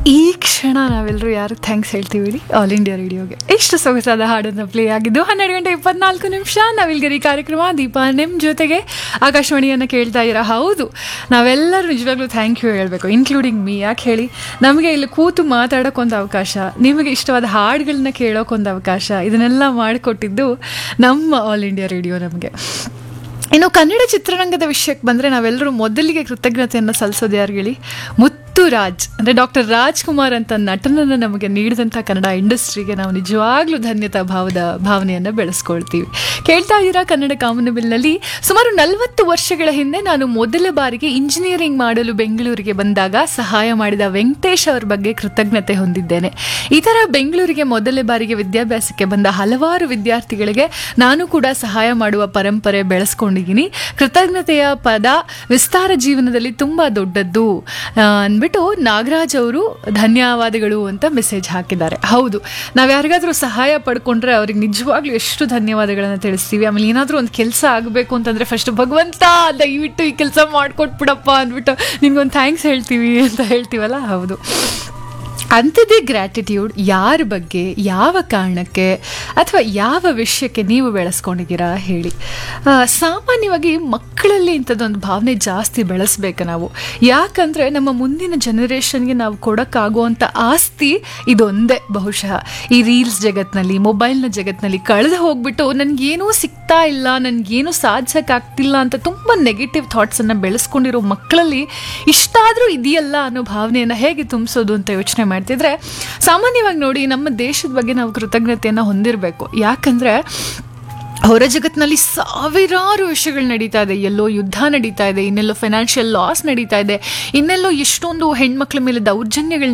ಈ ಕ್ಷಣ ನಾವೆಲ್ಲರೂ ಯಾರು ಥ್ಯಾಂಕ್ಸ್ ಹೇಳ್ತೀವಿ ಹೇಳಿ ಆಲ್ ಇಂಡಿಯಾ ರೇಡಿಯೋಗೆ ಎಷ್ಟು ಸೊಗಸಾದ ಹಾಡನ್ನು ಪ್ಲೇ ಆಗಿದ್ದು ಹನ್ನೆರಡು ಗಂಟೆ ಇಪ್ಪತ್ನಾಲ್ಕು ನಿಮಿಷ ನಾವಿಲ್ಗರಿ ಕಾರ್ಯಕ್ರಮ ದೀಪ ನಿಮ್ಮ ಜೊತೆಗೆ ಆಕಾಶವಾಣಿಯನ್ನು ಕೇಳ್ತಾ ಇರ ಹೌದು ನಾವೆಲ್ಲರೂ ನಿಜವಾಗ್ಲೂ ಥ್ಯಾಂಕ್ ಯು ಹೇಳಬೇಕು ಇನ್ಕ್ಲೂಡಿಂಗ್ ಮೀ ಯಾಕೆ ಹೇಳಿ ನಮಗೆ ಇಲ್ಲಿ ಕೂತು ಮಾತಾಡೋಕ್ಕೊಂದು ಅವಕಾಶ ನಿಮಗೆ ಇಷ್ಟವಾದ ಹಾಡುಗಳನ್ನ ಕೇಳೋಕ್ಕೊಂದು ಅವಕಾಶ ಇದನ್ನೆಲ್ಲ ಮಾಡಿಕೊಟ್ಟಿದ್ದು ನಮ್ಮ ಆಲ್ ಇಂಡಿಯಾ ರೇಡಿಯೋ ನಮಗೆ ಇನ್ನು ಕನ್ನಡ ಚಿತ್ರರಂಗದ ವಿಷಯಕ್ಕೆ ಬಂದರೆ ನಾವೆಲ್ಲರೂ ಮೊದಲಿಗೆ ಕೃತಜ್ಞತೆಯನ್ನು ಸಲ್ಲಿಸೋದು ಯಾರು ಹೇಳಿ ಮುತ್ತುರಾಜ್ ಅಂದರೆ ಡಾಕ್ಟರ್ ರಾಜ್ಕುಮಾರ್ ಅಂತ ನಟನನ್ನು ನಮಗೆ ನೀಡಿದಂಥ ಕನ್ನಡ ಇಂಡಸ್ಟ್ರಿಗೆ ನಾವು ನಿಜವಾಗ್ಲೂ ಧನ್ಯತಾ ಭಾವದ ಭಾವನೆಯನ್ನು ಬೆಳೆಸ್ಕೊಳ್ತೀವಿ ಕೇಳ್ತಾ ಇದ್ದೀರಾ ಕನ್ನಡ ಕಾಮನಬಿಲ್ನಲ್ಲಿ ಸುಮಾರು ನಲವತ್ತು ವರ್ಷಗಳ ಹಿಂದೆ ನಾನು ಮೊದಲ ಬಾರಿಗೆ ಇಂಜಿನಿಯರಿಂಗ್ ಮಾಡಲು ಬೆಂಗಳೂರಿಗೆ ಬಂದಾಗ ಸಹಾಯ ಮಾಡಿದ ವೆಂಕಟೇಶ್ ಅವರ ಬಗ್ಗೆ ಕೃತಜ್ಞತೆ ಹೊಂದಿದ್ದೇನೆ ಈ ಥರ ಬೆಂಗಳೂರಿಗೆ ಮೊದಲ ಬಾರಿಗೆ ವಿದ್ಯಾಭ್ಯಾಸಕ್ಕೆ ಬಂದ ಹಲವಾರು ವಿದ್ಯಾರ್ಥಿಗಳಿಗೆ ನಾನು ಕೂಡ ಸಹಾಯ ಮಾಡುವ ಪರಂಪರೆ ಬೆಳೆಸ್ಕೊಂಡಿದ್ದೀನಿ ಕೃತಜ್ಞತೆಯ ಪದ ವಿಸ್ತಾರ ಜೀವನದಲ್ಲಿ ತುಂಬ ದೊಡ್ಡದ್ದು ಆ, ಅಂದ್ಬಿಟ್ಟು ನಾಗರಾಜ್ ಅವರು ಧನ್ಯವಾದಗಳು ಅಂತ ಮೆಸೇಜ್ ಹಾಕಿದ್ದಾರೆ ಹೌದು ನಾವು ಯಾರಿಗಾದ್ರೂ ಸಹಾಯ ಪಡ್ಕೊಂಡ್ರೆ ಅವ್ರಿಗೆ ನಿಜವಾಗ್ಲೂ ಎಷ್ಟು ಧನ್ಯವಾದಗಳನ್ನ ತಿಳಿಸ್ತೀವಿ ಆಮೇಲೆ ಏನಾದರೂ ಒಂದು ಕೆಲಸ ಆಗಬೇಕು ಅಂತಂದ್ರೆ ಫಸ್ಟ್ ಭಗವಂತ ದಯವಿಟ್ಟು ಈ ಕೆಲಸ ಮಾಡ್ಕೊಟ್ಬಿಡಪ್ಪ ಅಂದ್ಬಿಟ್ಟು ನಿನ್ಗೊಂದು ಥ್ಯಾಂಕ್ಸ್ ಹೇಳ್ತೀವಿ ಅಂತ ಹೇಳ್ತೀವಲ್ಲ ಹೌದು ಅಂಥದ್ದೇ ಗ್ರ್ಯಾಟಿಟ್ಯೂಡ್ ಯಾರ ಬಗ್ಗೆ ಯಾವ ಕಾರಣಕ್ಕೆ ಅಥವಾ ಯಾವ ವಿಷಯಕ್ಕೆ ನೀವು ಬೆಳೆಸ್ಕೊಂಡಿದ್ದೀರಾ ಹೇಳಿ ಆ, ಸಾಮಾನ್ಯವಾಗಿ ಮಕ್ಕಳಲ್ಲಿ ಇಂಥದ್ದೊಂದು ಭಾವನೆ ಜಾಸ್ತಿ ಬೆಳೆಸ್ಬೇಕು ನಾವು ಯಾಕಂದರೆ ನಮ್ಮ ಮುಂದಿನ ಜನರೇಷನ್ಗೆ ನಾವು ಕೊಡೋಕ್ಕಾಗುವಂಥ ಆಸ್ತಿ ಇದೊಂದೇ ಬಹುಶಃ ಈ ರೀಲ್ಸ್ ಜಗತ್ತಿನಲ್ಲಿ ಮೊಬೈಲ್ನ ಜಗತ್ತಿನಲ್ಲಿ ಕಳೆದು ಹೋಗ್ಬಿಟ್ಟು ನನಗೇನೂ ಸಿಗ್ತಾ ಇಲ್ಲ ನನಗೇನು ಸಾಧಿಸೋಕ್ಕಾಗ್ತಿಲ್ಲ ಅಂತ ತುಂಬ ನೆಗೆಟಿವ್ ಥಾಟ್ಸನ್ನು ಬೆಳೆಸ್ಕೊಂಡಿರೋ ಮಕ್ಕಳಲ್ಲಿ ಇಷ್ಟಾದರೂ ಇದೆಯಲ್ಲ ಅನ್ನೋ ಭಾವನೆಯನ್ನು ಹೇಗೆ ತುಂಬಿಸೋದು ಅಂತ ಯೋಚನೆ ಮಾಡ್ತಿದ್ರೆ ಸಾಮಾನ್ಯವಾಗಿ ನೋಡಿ ನಮ್ಮ ದೇಶದ ಬಗ್ಗೆ ನಾವು ಕೃತಜ್ಞತೆಯನ್ನು ಹೊಂದಿರಬೇಕು ಯಾಕಂದರೆ ಹೊರ ಜಗತ್ತಿನಲ್ಲಿ ಸಾವಿರಾರು ವಿಷಯಗಳು ನಡೀತಾ ಇದೆ ಎಲ್ಲೋ ಯುದ್ಧ ನಡೀತಾ ಇದೆ ಇನ್ನೆಲ್ಲೋ ಫೈನಾನ್ಷಿಯಲ್ ಲಾಸ್ ನಡೀತಾ ಇದೆ ಇನ್ನೆಲ್ಲೋ ಎಷ್ಟೊಂದು ಹೆಣ್ಮಕ್ಳ ಮೇಲೆ ದೌರ್ಜನ್ಯಗಳು